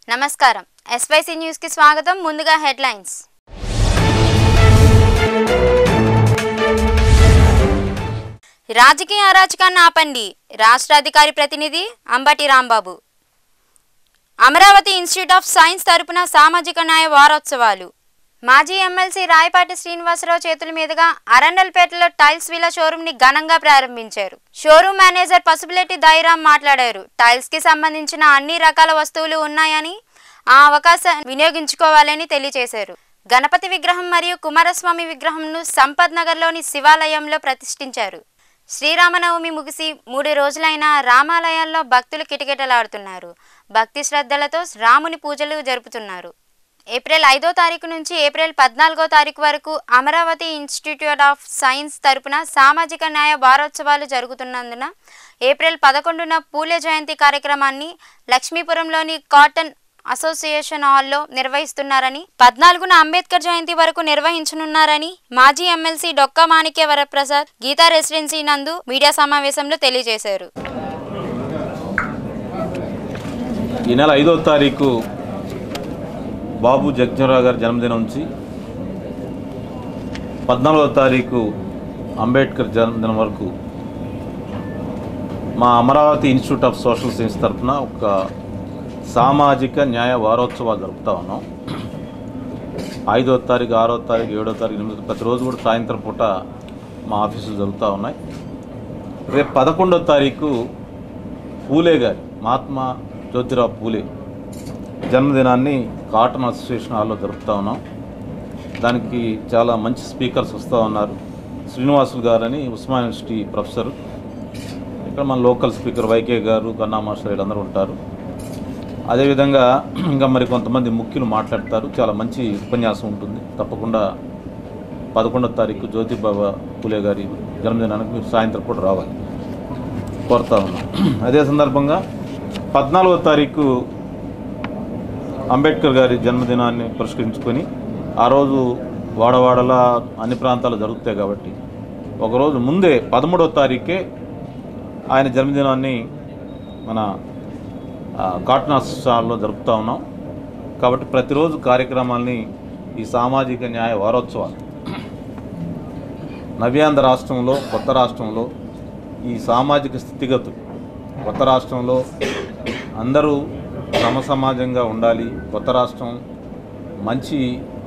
నమస్కారం SYC news కి స్వాగతం ముందుగా హెడ్లైన్స్ రాజకీయ అరాచకాన్ని ఆపండి రాష్ట్ర అధికారి ప్రతినిధి Ambati Rambabu Amaravati institute of science తరపున సామాజిక న్యాయ వారోత్సవాలు మాజీ ఎమ్మెల్సీ రాయపాటి శ్రీనివాసరావు చేతుల మీదుగా అరండల్పేటలో టైల్స్ విలా షోరూమ్ ని ఘనంగా ప్రారంభించారు షోరూమ్ మేనేజర్ పసుపులెట్టి దైరామ్ మాట్లాడారు టైల్స్ కి సంబంధించిన అన్ని రకాల వస్తువులు ఉన్నాయని ఆ అవకాశాన్ని వినియోగించుకోవాలని తెలియజేశారు గణపతి విగ్రహం మరియు కుమారస్వామి విగ్రహంను సంపత్ నగర్లోని శివాలయంలో ప్రతిష్ఠించారు శ్రీరామనవమి ముగిసి మూడు రోజులైన రామాలయాల్లో భక్తులు కిటకిటలాడుతున్నారు భక్తి శ్రద్ధలతో రాముని పూజలు జరుపుతున్నారు ఏప్రిల్ ఐదో తారీఖు నుంచి ఏప్రిల్ పద్నాలుగో తారీఖు వరకు అమరావతి ఇన్స్టిట్యూట్ ఆఫ్ సైన్స్ తరపున సామాజిక న్యాయ వారోత్సవాలు జరుగుతున్నందున ఏప్రిల్ పదకొండున పూలే జయంతి కార్యక్రమాన్ని లక్ష్మీపురంలోని కాటన్ అసోసియేషన్ హాల్లో నిర్వహిస్తున్నారని పద్నాలుగున అంబేద్కర్ జయంతి వరకు నిర్వహించనున్నారని మాజీ ఎమ్మెల్సీ డొక్కా మాణిక్య వరప్రసాద్ గీతా రెసిడెన్సీ నందు మీడియా సమావేశంలో తెలియజేశారు ఈ నెల ఐదో తారీఖు బాబు జగజ్జనరావు గారి జన్మదినం నుంచి పద్నాలుగో తారీఖు అంబేద్కర్ జన్మదినం వరకు మా Amaravati institute of social science తరఫున ఒక సామాజిక న్యాయ వారోత్సవాలు జరుపుతా ఉన్నాం ఐదో తారీఖు ఆరో తారీఖు ఏడో తారీఖు ఎనిమిదో ప్రతిరోజు కూడా సాయంత్రం పూట మా ఆఫీసులు జరుగుతూ ఉన్నాయి రేపు పదకొండో తారీఖు పూలే గారి మహాత్మా జ్యోతిరావు పూలే జన్మదినాన్ని కాటన్ అసోసియేషన్ హాల్లో జరుపుతా ఉన్నాం దానికి చాలా మంచి స్పీకర్స్ వస్తూ ఉన్నారు శ్రీనివాసులు గారని ఉస్మాన్ యూనివర్సిటీ ప్రొఫెసర్ ఇక్కడ మన లోకల్ స్పీకర్ వైకే గారు కన్నా మాస్టర్ వీళ్ళందరూ ఉంటారు అదేవిధంగా ఇంకా మరి కొంతమంది ముఖ్యులు మాట్లాడతారు చాలా మంచి ఉపన్యాసం ఉంటుంది తప్పకుండా పదకొండో తారీఖు జ్యోతిబాబా పూలే గారి జన్మదినానికి మీరు సాయంత్రం కూడా రావాలి కోరుతా ఉన్నాం అదే సందర్భంగా పద్నాలుగో తారీఖు అంబేద్కర్ గారి జన్మదినాన్ని పురస్కరించుకొని ఆ రోజు వాడవాడలా అన్ని ప్రాంతాలు జరుగుతాయి కాబట్టి ఒకరోజు ముందే పదమూడవ తారీఖే ఆయన జన్మదినాన్ని మన ఆ, కాటన్ హాల్లో జరుపుతా ఉన్నాం కాబట్టి ప్రతిరోజు కార్యక్రమాల్ని ఈ సామాజిక న్యాయ వారోత్సవాలు నవ్యాంధ్ర రాష్ట్రంలో కొత్త రాష్ట్రంలో ఈ సామాజిక స్థితిగతులు కొత్త రాష్ట్రంలో అందరూ సమ సమాజంగా ఉండాలి కొత్త రాష్ట్రం మంచి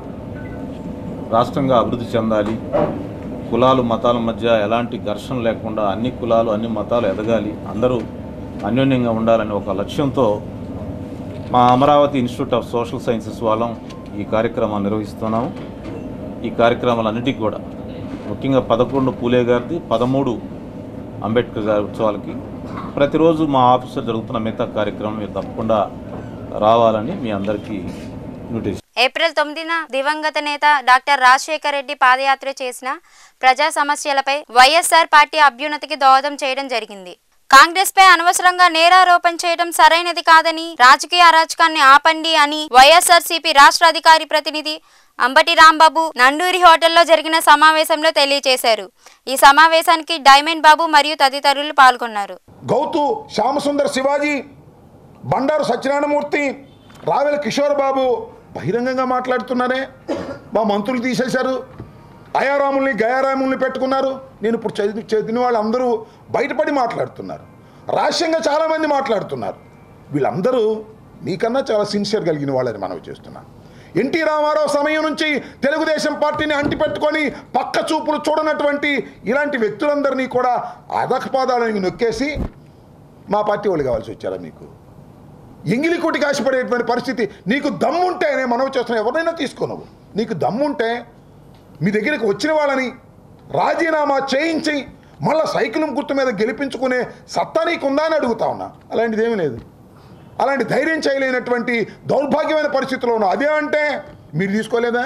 రాష్ట్రంగా అభివృద్ధి చెందాలి కులాలు మతాల మధ్య ఎలాంటి ఘర్షణ లేకుండా అన్ని కులాలు అన్ని మతాలు ఎదగాలి అందరూ అన్యోన్యంగా ఉండాలని ఒక లక్ష్యంతో మా Amaravati institute of social sciences వాళ్ళం ఈ కార్యక్రమాన్ని నిర్వహిస్తున్నాము ఈ కార్యక్రమాలన్నిటికీ కూడా ముఖ్యంగా పదకొండు పూలే గారిది పదమూడు అంబేద్కర్ గారి ఉత్సవాలకి ప్రతిరోజు మా ఆఫీసులో జరుగుతున్న మిగతా కార్యక్రమం మీరు తప్పకుండా రావాలని మీ అందరికీ ఇన్విటేషన్ ఏప్రిల్ తొమ్మిదిన దివంగత నేత డాక్టర్ రాజశేఖర్ రెడ్డి పాదయాత్ర చేసిన ప్రజా సమస్యలపై వైఎస్ఆర్ పార్టీ అభ్యున్నతికి దోహదం చేయడం జరిగింది కాంగ్రెస్ పై అనవసరంగా నేరారోపణ చేయడం సరైనది కాదని రాజకీయ అరాచకాన్ని ఆపండి అని వైఎస్ఆర్సీపీ రాష్ట్ర అధికారి ప్రతినిధి అంబటి రాంబాబు నండూరి హోటల్లో జరిగిన సమావేశంలో తెలియజేశారు ఈ సమావేశానికి డైమండ్ బాబు మరియు తదితరులు పాల్గొన్నారు గౌతు శ్యామసుందర్ శివాజీ బండారు సత్యనారాయణమూర్తి రావెల కిషోర్ బాబు బహిరంగంగా మాట్లాడుతున్నారే మా మంత్రులు తీసేశారు అయారాముల్ని గయారాముల్ని పెట్టుకున్నారు నేను ఇప్పుడు చదివి చదివిన వాళ్ళందరూ బయటపడి మాట్లాడుతున్నారు రహస్యంగా చాలామంది మాట్లాడుతున్నారు వీళ్ళందరూ మీకన్నా చాలా సిన్సియర్ కలిగిన వాళ్ళని మనవి చేస్తున్నాను ఎన్టీ రామారావు సమయం నుంచి తెలుగుదేశం పార్టీని అంటిపెట్టుకొని పక్క చూపులు చూడనటువంటి ఇలాంటి వ్యక్తులందరినీ కూడా అధకపాదాలని నొక్కేసి మా పార్టీ వాళ్ళు కావాల్సి వచ్చారా మీకు ఎంగిలికోటికి ఆశపడేటువంటి పరిస్థితి నీకు దమ్ముంటే నేను మనవి చేస్తున్నా ఎవరినైనా తీసుకో నువ్వు నీకు దమ్ముంటే మీ దగ్గరికి వచ్చిన వాళ్ళని రాజీనామా చేయించి మళ్ళా సైకిల్ గుర్తు మీద గెలిపించుకునే సత్తా నీకుందా అని అడుగుతా ఉన్నా అలాంటిది ఏమీ లేదు అలాంటి ధైర్యం చేయలేనటువంటి దౌర్భాగ్యమైన పరిస్థితిలో ఉన్నాం అదే అంటే మీరు తీసుకోలేదా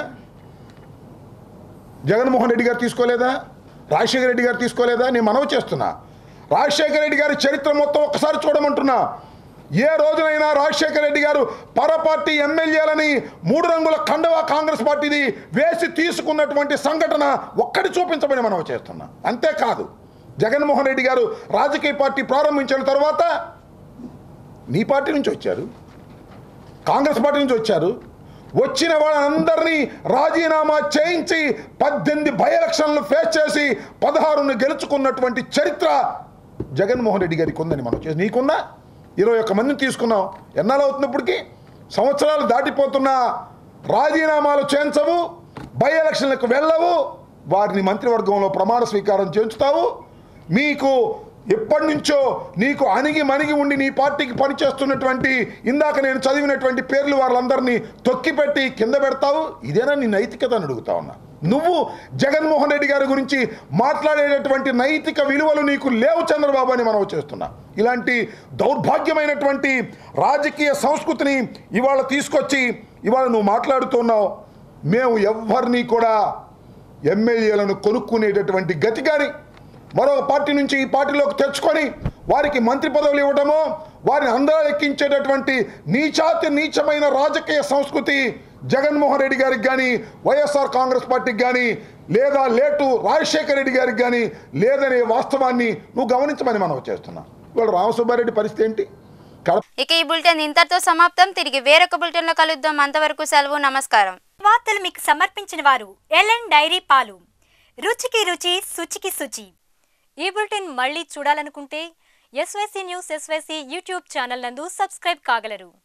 జగన్మోహన్ రెడ్డి గారు తీసుకోలేదా రాజశేఖర రెడ్డి గారు తీసుకోలేదా నేను మనవి చేస్తున్నా రాజశేఖర రెడ్డి గారి చరిత్ర మొత్తం ఒక్కసారి చూడమంటున్నా ఏ రోజునైనా రాజశేఖర రెడ్డి గారు పరపార్టీ ఎమ్మెల్యేలని మూడు రంగుల కండవా కాంగ్రెస్ పార్టీది వేసి తీసుకున్నటువంటి సంఘటన ఒక్కటి చూపించమని మనం చేస్తున్నా అంతేకాదు జగన్మోహన్ రెడ్డి గారు రాజకీయ పార్టీ ప్రారంభించిన తర్వాత నీ పార్టీ నుంచి వచ్చారు కాంగ్రెస్ పార్టీ నుంచి వచ్చారు వచ్చిన వాళ్ళందరినీ రాజీనామా చేయించి పద్దెనిమిది బై ఎలక్షన్లు ఫేస్ చేసి పదహారును గెలుచుకున్నటువంటి చరిత్ర జగన్మోహన్ రెడ్డి గారికి ఉందని మనం చేసి నీకున్నా ఇరవై ఒక్క మందిని తీసుకున్నాం ఎన్నాళ్ళు అవుతున్నప్పటికీ సంవత్సరాలు దాటిపోతున్నా రాజీనామాలు చేయించవు బై ఎలక్షన్లకు వెళ్ళవు వారిని మంత్రివర్గంలో ప్రమాణ స్వీకారం చేయించుతావు మీకు ఎప్పటి నుంచో నీకు అణిగి మణిగి ఉండి నీ పార్టీకి పనిచేస్తున్నటువంటి ఇందాక నేను చదివినటువంటి పేర్లు వాళ్ళందరినీ తొక్కిపెట్టి కింద పెడతావు ఇదేనా నీ నైతికత అని అడుగుతా ఉన్నా నువ్వు జగన్మోహన్ రెడ్డి గారి గురించి మాట్లాడేటటువంటి నైతిక విలువలు నీకు లేవు చంద్రబాబు అని మనం చేస్తున్నా ఇలాంటి దౌర్భాగ్యమైనటువంటి రాజకీయ సంస్కృతిని ఇవాళ తీసుకొచ్చి ఇవాళ నువ్వు మాట్లాడుతున్నావు మేము ఎవరిని కూడా ఎమ్మెల్యేలను కొనుక్కునేటటువంటి గతి కానీ మరొక పార్టీ నుంచి ఈ పార్టీలోకి తెచ్చుకొని వారికి మంత్రి పదవులు ఇవ్వడమో వారిని అందరూ ఎక్కించేటటువంటి నీచాతి నీచమైన రాజకీయ సంస్కృతి జగన్మోహన్ రెడ్డి గారికి కానీ వైఎస్ఆర్ కాంగ్రెస్ పార్టీకి కానీ లేదా లేటు రాజశేఖర రెడ్డి గారికి కానీ లేదనే వాస్తవాన్ని నువ్వు గమనించమని మనం చేస్తున్నాం ఇవాళ రామసుబ్బారెడ్డి పరిస్థితి ఏంటి కడప ఇక ఈ బులెటిన్ ఇంతటితో సమాప్తం తిరిగి వేరొక బులెటిన్లో కలుద్దాం అంతవరకు సెలవు నమస్కారం వార్తలు మీకు సమర్పించిన వారు ఎల్ఎన్ డైరీ పాలు రుచికి రుచి శుచికి శుచి ఈ బులెటిన్ మళ్ళీ చూడాలనుకుంటే SYC news SYC YouTube channel నందు సబ్స్క్రైబ్ కాగలరు